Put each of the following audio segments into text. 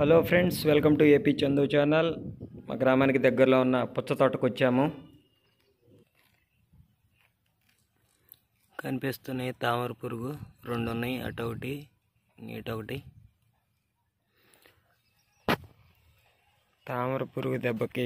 hello friends welcome to AP Chandu channel మా గ్రామానికి దగ్గరలో ఉన్న పుచ్చ తోటకు వచ్చాము కనిపిస్తున్నాయి తామర పురుగు రెండు ఉన్నాయి అటు ఒకటి ఇటు ఒకటి తామర పురుగు దెబ్బకి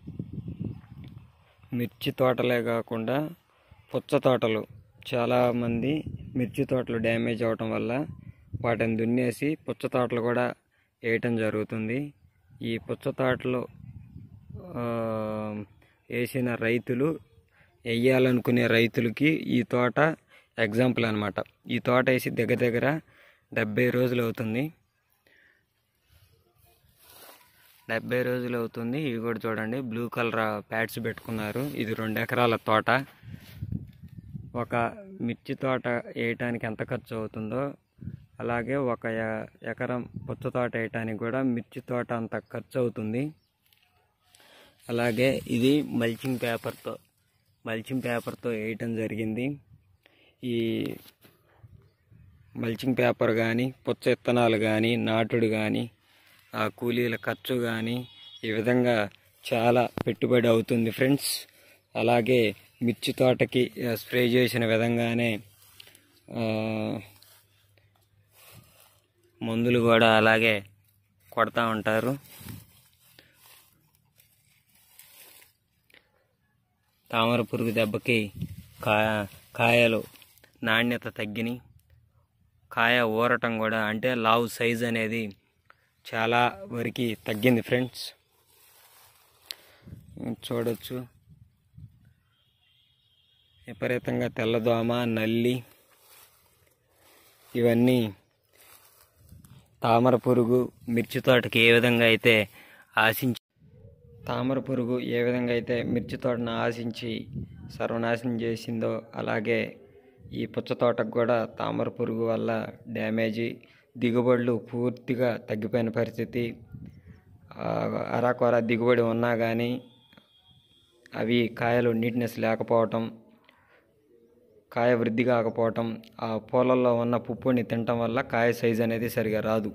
మిర్చి తోటలే కాకుండా పుచ్చ తోటలు చాలామంది మిర్చి తోటలు డ్యామేజ్ అవటం వల్ల వాటిని దున్నేసి పుచ్చ తోటలు కూడా వేయటం జరుగుతుంది ఈ పుచ్చ తోటలు ఆ, వేసిన రైతులు వేయాలనుకునే రైతులకి ఈ తోట ఎగ్జాంపుల్ అనమాట ఈ తోట వేసి దగ్గర దగ్గర డెబ్బై రోజులు అవుతుంది డెబ్బై రోజులు అవుతుంది ఇవి కూడా చూడండి బ్లూ కలర్ ప్యాడ్స్ పెట్టుకున్నారు ఇది రెండు ఎకరాల తోట ఒక మిర్చి తోట వేయటానికి ఎంత ఖర్చు అవుతుందో అలాగే ఒక ఎ- ఎకరం పుచ్చ తోట వేయటానికి కూడా మిర్చి తోట అంత ఖర్చు అవుతుంది అలాగే ఇది మల్చింగ్ పేపర్తో మల్చింగ్ పేపర్తో వేయటం జరిగింది ఈ మల్చింగ్ పేపర్ కానీ పుచ్చ విత్తనాలు కానీ నాటుడు కానీ ఆ కూలీల ఖర్చు కానీ ఈ విధంగా చాలా పెట్టుబడి అవుతుంది ఫ్రెండ్స్ అలాగే మిర్చి తోటకి ఆ, స్ప్రే చేసిన విధంగానే ఆ, మందులు కూడా అలాగే కొడతా ఉంటారు తామర పురుగు దెబ్బకి కా కాయలు నాణ్యత తగ్గిని కాయ ఊరటం కూడా అంటే లావు సైజ్ అనేది చాలా వరకు తగ్గింది ఫ్రెండ్స్ చూడొచ్చు విపరీతంగా తెల్లదోమ నల్లి ఇవన్నీ తామర పురుగు మిర్చి తోటకి ఏ విధంగా అయితే ఆశించి తామర పురుగు ఏ విధంగా అయితే మిర్చి తోటను ఆశించి సర్వనాశనం చేసిందో అలాగే ఈ పుచ్చ తోటకు కూడా తామర పురుగు వల్ల డ్యామేజీ దిగుబడులు పూర్తిగా తగ్గిపోయిన పరిస్థితి ఆ, అరాకొర దిగుబడి ఉన్నా కానీ అవి కాయలు నీట్నెస్ లేకపోవటం కాయ వృద్ధి కాకపోవటం ఆ పూలల్లో ఉన్న పుప్పుని తినటం వల్ల కాయ సైజ్ అనేది సరిగా రాదు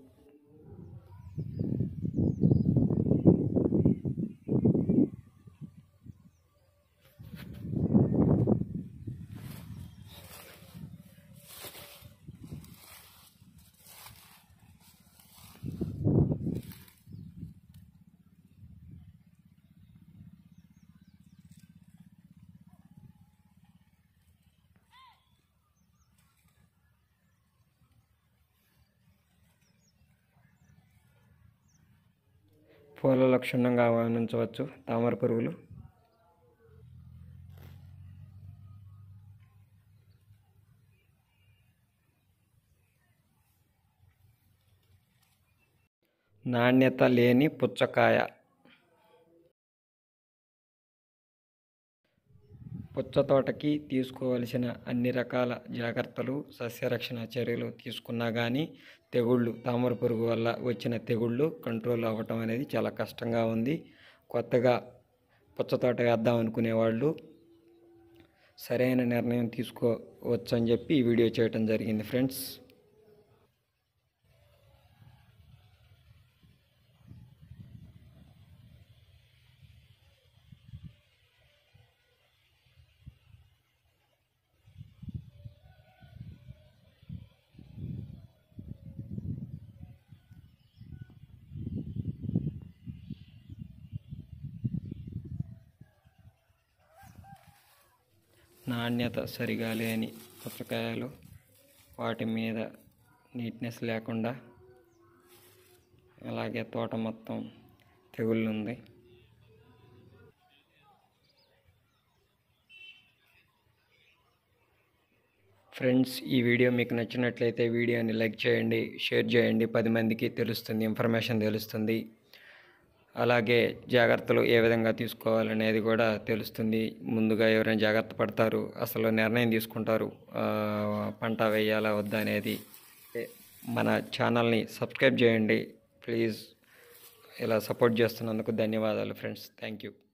పూలలో క్షుణ్ణంగా గమనించవచ్చు తామర పురుగులు నాణ్యత లేని పుచ్చకాయ పుచ్చ తోటకి తీసుకోవలసిన అన్ని రకాల జాగ్రత్తలు సస్యరక్షణ చర్యలు తీసుకున్నా కానీ తెగుళ్ళు తామర పురుగు వల్ల వచ్చిన తెగుళ్ళు కంట్రోల్ అవ్వటం అనేది చాలా కష్టంగా ఉంది కొత్తగా పుచ్చ తోట వేద్దాం అనుకునే వాళ్ళు సరైన నిర్ణయం తీసుకోవచ్చు అని చెప్పి ఈ వీడియో చేయటం జరిగింది ఫ్రెండ్స్ నాణ్యత సరిగా లేని పుచ్చకాయలు వాటి మీద నీట్నెస్ లేకుండా అలాగే తోట మొత్తం తెగుళ్ళు ఉంది ఫ్రెండ్స్ ఈ వీడియో మీకు నచ్చినట్లయితే వీడియోని లైక్ చేయండి షేర్ చేయండి పది మందికి తెలుస్తుంది ఇన్ఫర్మేషన్ తెలుస్తుంది అలాగే జాగ్రత్తలు ఏ విధంగా తీసుకోవాలనేది కూడా తెలుస్తుంది ముందుగా ఎవరైనా జాగ్రత్త పడతారు అసలు నిర్ణయం తీసుకుంటారు ఆ, పంట వేయాలా వద్దా అనేది మన ఛానల్ని సబ్స్క్రైబ్ చేయండి ప్లీజ్ ఇలా సపోర్ట్ చేస్తున్నందుకు ధన్యవాదాలు ఫ్రెండ్స్ థ్యాంక్ యూ